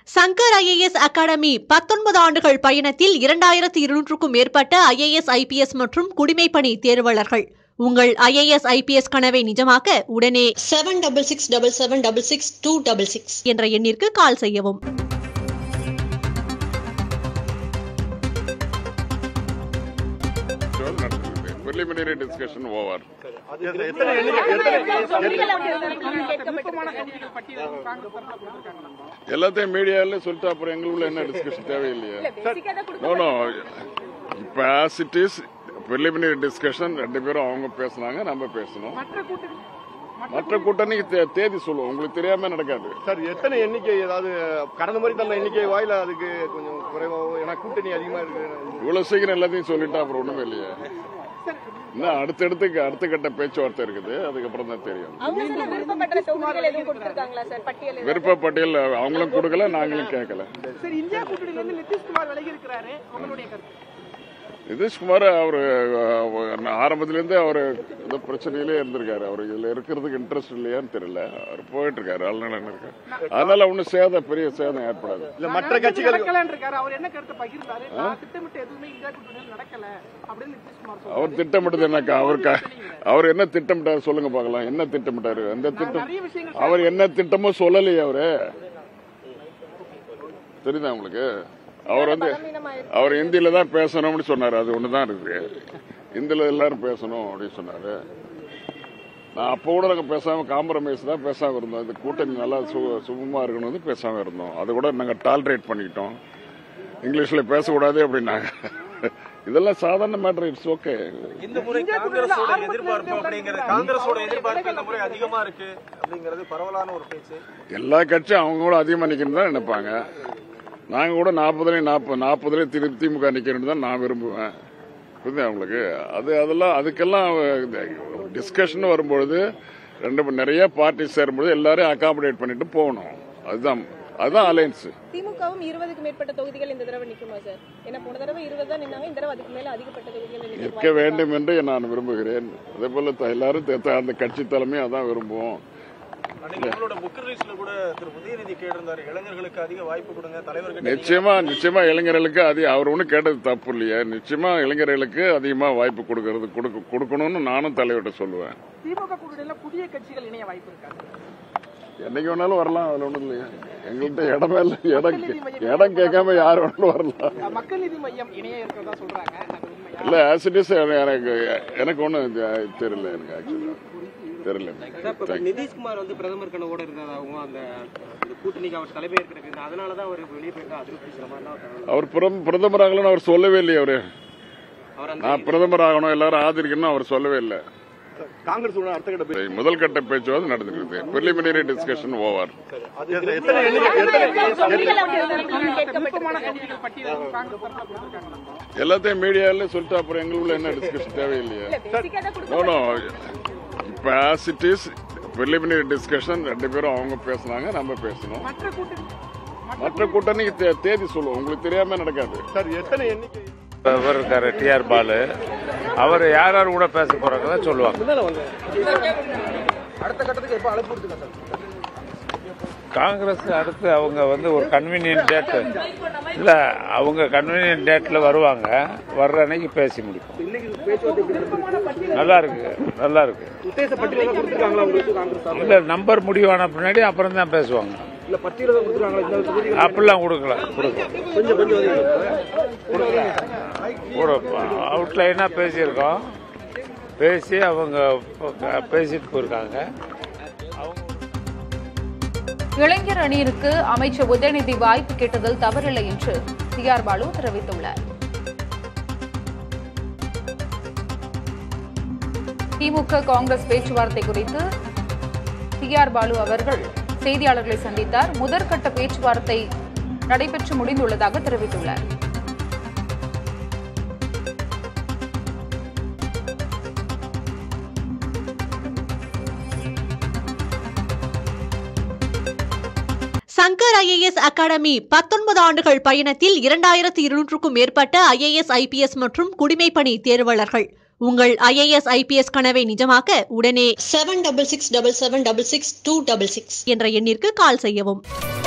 Shankar IAS academy பத்தொன்பது ஆண்டுகள் பயணத்தில் இரண்டாயிரத்து இருநூற்றுக்கும் மேற்பட்ட ஐஏஎஸ் ஐபிஎஸ் மற்றும் குடிமைப்பணி தேர்வாளர்கள் உங்கள் ஐஏஎஸ் ஐபிஎஸ் கனவை நிஜமாக்க உடனே seven double six double seven double six two double six என்ற எண்ணிற்கு கால் செய்யவும் நடக்குது ப்ரிலிமினரி டிஸ்கஷன் ஓவர் எல்லாத்தையும் மீடியாவில் சொல்லிட்டு அப்புறம் எங்களுக்குள்ள என்ன டிஸ்கஷன் தேவையில்லையே நோ நோ இப்போ as it is preliminary discussion ரெண்டு பேரும் அவங்க பேசுனாங்க நம்ம பேசணும் மற்ற கூட்டணிக்கு தே- தேதி சொல்லுவோம் உங்களுக்கு தெரியாம நடக்காது சார் எத்தனை எண்ணிக்கை ஏதாவது கடந்த மாதிரி தந்த எண்ணிக்கை வாயில அதுக்கு கொஞ்சம் குறைவாகவும் ஏன்னா கூட்டணி அதிகமா இருக்கு இவ்வளவு சீக்கிரம் எல்லாத்தையும் சொல்லிட்டா அப்புறம் ஒண்ணுமே இல்லையே இன்னும் அடுத்தடுத்து அடுத்த கட்ட பேச்சுவார்த்தை இருக்குது அதுக்கப்புறம் தான் தெரியும் அவங்க சில விருப்பப்பட்ட தொகுதிகள் எதுவும் கொடுத்திருக்காங்களா சார் பட்டியல் எதுவும்? விருப்ப பட்டியல் அவங்களும் கொடுக்கல நாங்களும் கேட்கல சார் இந்தியா கூட்டணியில இருந்து நிதிஷ்குமார் விலகி இருக்கிறாரு உங்களுடைய கருத்து நிதிஷ்குமார் அவர் ஆரம்பத்திலேருந்து அவர் ஏதோ பிரச்சனையிலே இருந்திருக்காரு அவர் இதுல இருக்கிறதுக்கு இன்ட்ரெஸ்ட் இல்லையான்னு தெரியல அவர் போயிட்டு இருக்காரு அல்நலன் இருக்காரு அதனால ஒன்றும் சேதம் பெரிய சேதம் ஏற்படாது இல்ல மற்ற கட்சிகள் நடக்கலன்னு இருக்காரு அவர் என்ன கருத்தை பகிர்ந்தாரு நான் திட்டமிட்டு எதுவுமே இந்தியா கூட்டணியில் நடக்கல அப்படின்னு நிதிஷ்குமார் சொல்றாரு அவர் திட்டமிட்டது என்னக்கா அவருக்கு அவர் என்ன திட்டமிட்டாரு சொல்லுங்க பார்க்கலாம் என்ன திட்டமிட்டாரு அந்த திட்டம் நிறைய விஷயங்கள் அவர் என்ன திட்டமோ சொல்லலையே அவரு தெரியுதா உங்களுக்கு அவர் வந்து அவர் ஹிந்தியில தான் பேசணும்னு சொன்னாரு அது ஒண்ணுதான் இருக்கு ஹிந்தியில எல்லாரும் பேசணும் அப்படின்னு சொன்னாரு நான் அப்போ கூட நாங்கள் பேசாம காம்ப்ரமைஸ் தான் பேசாம இருந்தோம் இந்த கூட்டணி நல்லா சு சுகமா இருக்கணும்னு பேசாம இருந்தோம் அது கூட நாங்கள் டாலரேட் பண்ணிக்கிட்டோம் இங்கிலீஷ்ல பேசக்கூடாது அப்படின்னாங்க இதெல்லாம் சாதாரண மேட்டர் இட்ஸ் ஓகே இந்த முறை காங்கிரஸோட எதிர்பார்ப்பு அப்படிங்கிறது காங்கிரஸோட எதிர்பார்ப்பு இந்த முறை அதிகமா இருக்கு அப்படிங்கிறது பரவலான ஒரு பேச்சு எல்லா கட்சியும் அவங்க கூட அதிகமாக நிற்கணும் தான் நினைப்பாங்க நாங்கள் கூட நாற்பதுலேயும் நாற்பது நாற்பதுலேயும் திரு திமுக நிற்கணும்னு தான் நான் விரும்புவேன் புரியுதா உங்களுக்கு அது அதெல்லாம் அதுக்கெல்லாம் டிஸ்கஷன் வரும்பொழுது ரெண்டு ம- நிறைய பார்ட்டி சேரும்பொழுது எல்லாரையும் அகாமடேட் பண்ணிட்டு போகணும் அதுதான் அதுதான் அலையன்ஸ் திமுகவும் இருபதுக்கு மேற்பட்ட தொகுதிகள் இந்த தடவை நிக்குமா சார் ஏன்னா போன தடவை இருபது தான் நின்னாங்க இந்த தடவை அதுக்கு மேல அதிகப்பட்ட தொகுதிகள் நிக்க இருக்க வேண்டும் என்று நான் விரும்புகிறேன் அதே போல த- எல்லாரும் த- த- அந்த கட்சி தலைமையும் அதான் விரும்புவோம் அன்னைக்கு உங்களோட புக் ரிலீஸ்ல கூட திரு உதயநிதி கேட்டிருந்தாரு இளைஞர்களுக்கு அதிக வாய்ப்பு கொடுங்க தலைவர்கள் நிச்சயமா நிச்சயமா இளைஞர்களுக்கு அதிக அவர் ஒன்றும் கேட்டது தப்பு இல்லையா நிச்சயமா இளைஞர்களுக்கு அதிகமா வாய்ப்பு கொடுக்கறது கொடுக்க கொடுக்கணும்னு நானும் தலைவர்கிட்ட சொல்லுவேன் திமுக கூட்டணியில புதிய கட்சிகள் இணைய வாய்ப்பு இருக்காது என்னைக்கு வேணாலும் வரலாம் அதுல ஒண்ணும் இல்லையா எங்கள்கிட்ட இடமே இல்லை இடம் கே- இடம் கேட்காம யார் வேணாலும் வரலாம் மக்கள் நீதி மையம் இணைய இருக்கிறதா சொல்றாங்க அது உண்மையா இல்ல ஆஸ் இட் இஸ் எனக்கு எனக்கு ஒன்றும் தெரியல எனக்கு ஆக்சுவலா தெரியல Thank you. நிதிஷ்குமார் வந்து பிரதமர் கனவோட இருந்ததாகவும் அந்த இந்த கூட்டணிக்கு அவர் தலைமையேற்கிறது அதனால தான் அவர் வெளியே போயிருந்தா அதிருப்தி சில மாதிரிலாம் தகவல். அவர் பிரதம- பிரதமர் ஆகலன்னு அவர் சொல்லவே இல்லையே அவரு அவர் அந்த நான் பிரதமர் ஆகணும் எல்லாரும் ஆதரிக்கணும் அவர் சொல்லவே இல்லை காங்கிரஸ் அடுத்த கட்ட பேச்சு முதல் கட்ட பேச்சுவார்த்தை நடந்துருக்கு ப்ரிலிமினரி டிஸ்கஷன் ஓவர் எத்தனை எண்ணிக்கை எத்தனை தொகுதிகள் அவங்க கேட்கப்பட்டிருக்கு விருப்பமான தொகுதிகள் பட்டியல் எதுவும் காங்கிரஸ் தரப்புல கொடுத்திருக்காங்களா எல்லாத்தையும் மீடியாவில் சொல்லிட்டு அப்புறம் எங்களுக்குள்ள என்ன டிஸ்கஷன் தேவையில்லையே பேசிக்கா தான் நோ நோ இப்போ as it is preliminary discussion ரெண்டு பேரும் அவங்க பேசுனாங்க நம்ம பேசணும் மற்ற கூட்டணி மற்ற கூட்டணிக்கு தே- தேதி சொல்லுவோம் உங்களுக்கு தெரியாம நடக்காது சார் எத்தனை எண்ணிக்கை இவர் இருக்காரு டிஆர் பாலு அவர் யார் யார் கூட பேச போறாங்க சொல்லுவாங்க அடுத்த கட்டத்துக்கு எப்ப அழைப்பு கொடுத்துருங்க சார் காங்கிரஸ் அடுத்து அவங்க வந்து ஒரு கன்வீனியன்ட் டேட் இல்ல அவங்க கன்வீனியன்ட் டேட்ல வருவாங்க வர்ற அன்னைக்கு பேசி முடிப்போம் இன்னைக்கு பேச்சுவார்த்தை எப்படி நடந்திருக்கு? நல்லா இருக்கு நல்லா இருக்கு உத்தேச பட்டியல தான் கொடுத்துருக்காங்களா உங்களுக்கு காங்கிரஸ் இல்ல நம்பர் முடிவான பின்னாடி அப்புறம் தான் பேசுவாங்க இல்ல பட்டியல தான் கொடுத்துருக்காங்களா இந்த தொகுதி அப்படிலாம் கொடுக்கல கொடுக்கல கொஞ்சம் கொஞ்சம் ஒரு அவுட்லைனா பேசியிருக்கோம் பேசி அவங்க பேசிட்டு போயிருக்காங்க அவங்க இளைஞர் அணியிற்கு அமைச்சர் உதயநிதி வாய்ப்பு கேட்டதில் தவறில்லை என்று டி ஆர் பாலு தெரிவித்துள்ளார் திமுக காங்கிரஸ் பேச்சுவார்த்தை குறித்து டி ஆர் பாலு அவர்கள் செய்தியாளர்களை சந்தித்தார் முதற்கட்ட பேச்சுவார்த்தை நடைபெற்று முடிந்துள்ளதாக தெரிவித்துள்ளார் சங்கர் ஐஏஎஸ் அகாடமி பத்தொன்பது ஆண்டுகள் பயணத்தில் இரண்டாயிரத்து இருநூற்றுக்கும் மேற்பட்ட ஐஏஎஸ் ஐபிஎஸ் மற்றும் குடிமைப்பணி தேர்வாளர்கள் உங்கள் ஐஏஎஸ் ஐபிஎஸ் கனவை நிஜமாக்க உடனே seven double six double seven double six two double six என்ற எண்ணிற்கு கால் செய்யவும்